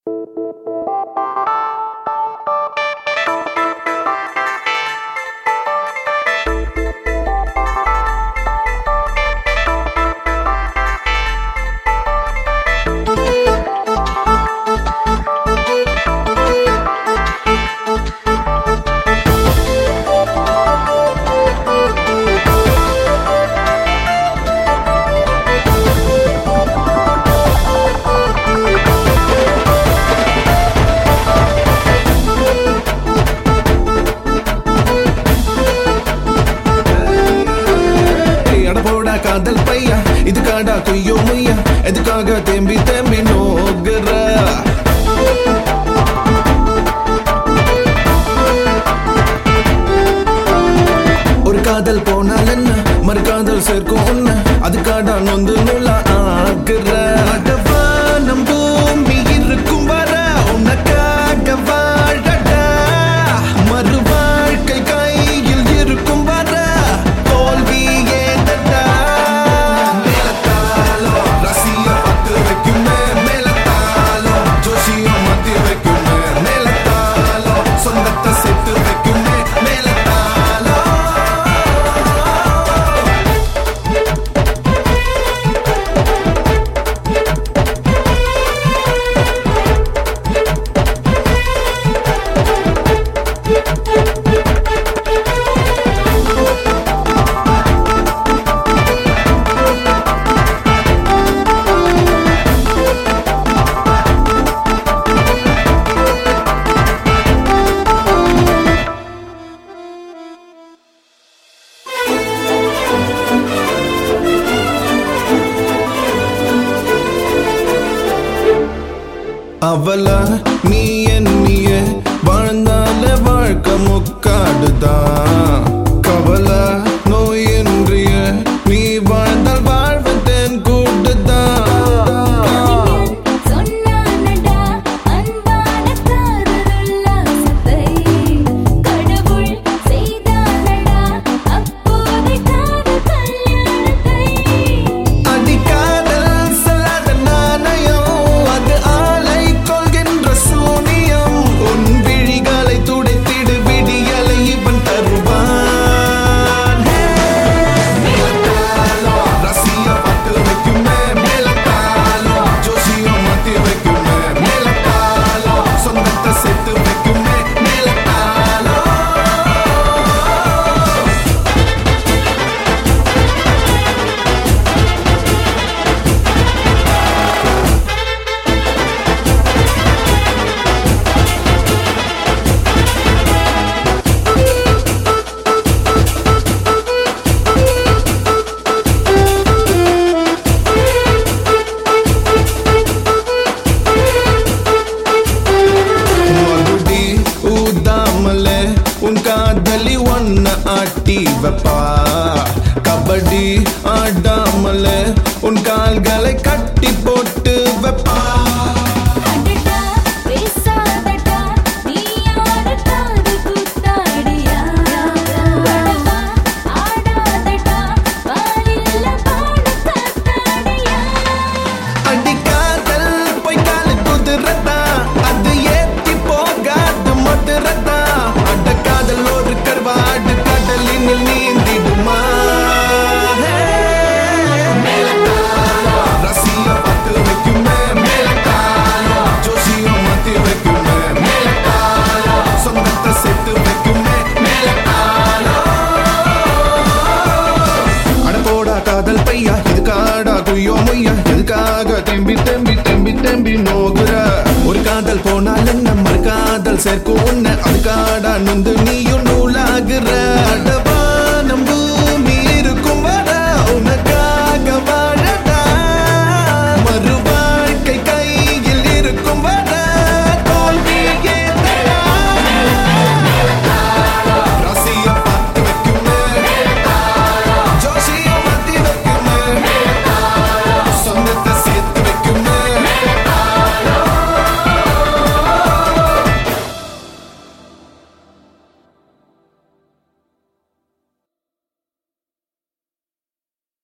அட போடா காதல் பையா இதுக்காடா கொய்யோ முய்யா எதுக்காக தேம்பி தேம்பி நோகுற ஒரு காதல் போனால் என்ன மறு காதல் சேர்க்கும் உன்ன அதுக்காடா நொந்து நூலா ஆகுற அடவானம் பூமி இருக்கும் வர உனக்காக வாழடா மறு வாழ்க்கை கையில் இருக்கும் வர தோல்வி ஏதடா மேலத்தாளோ ரசிய பத்து வைக்குமே மேலத்தாளோ ஜோசியம் மாத்தி வைக்குமே மேலத்தாளோ சொந்தத்தை சேர்த்து வைக்குமே மேலத்தாளோ அவள நீ எண்ணிய வாழ்ந்தால வாழ்க்கை முக்காடுதான் கவல நோய் என்றிய நீ வாழ்ந்தால் வாழ்வதன் கூடுதான் சொன்னானடா அன்பான காதலுல்லாசத்தை கடவுள் செய்தானடா அப்போதை காதல் கல்யாணத்தை அடிக்காதல் செல்லாத நாணயம் அது ஆலை கொள்கின்ற சூனியம் உன் விழிகளை துடைத்திடு விடியலை இவன் தருவான் மேலத்தாளோ ரசிய பத்து வைக்குமே மேலத்தாளோ ஜோசியம் மாத்தி வைக்குமே மேலத்தாளோ சொந்தத்தை சேர்த்து வைக்குமே மேலத்தாளோ மகுடி ஊதாமல உன் காதலி ஒன்ன ஆட்டி வைப்பா கபடி ஆடாமல உன் கால்களை கட்டி போட்டு வைப்பா அடடா பேசாதடா நீ யாரு காது கூத்தாடியா படவா ஆடாதடா வாலில்ல பாட காத்தாடியா அடிக்காதல் பொய்க்கால குதிரதா அது ஏத்தி போகாது மதுரதா அடக்காதல் ஒரு கருவாடு கடலினில் நீந்திடுமா மேலத்தாளோ ரசிய பத்து வைக்குமே மேலத்தாளோ ஜோசியம் மாத்தி வைக்குமே மேலத்தாளோ சொந்தத்தை சேர்த்து வைக்குமே மேலத்தாளோ அட போடா காதல் பையா இதுக்காடா குய்யோ முய்யா எதுக்காக தெம்பி தெம்பி தெம்பி தெம்பி நோகுற ஒரு காதல் போனால் என்ன மறு காதல் சேர்க்கும் உன்னை அதுக்காடா நொந்து நீயும்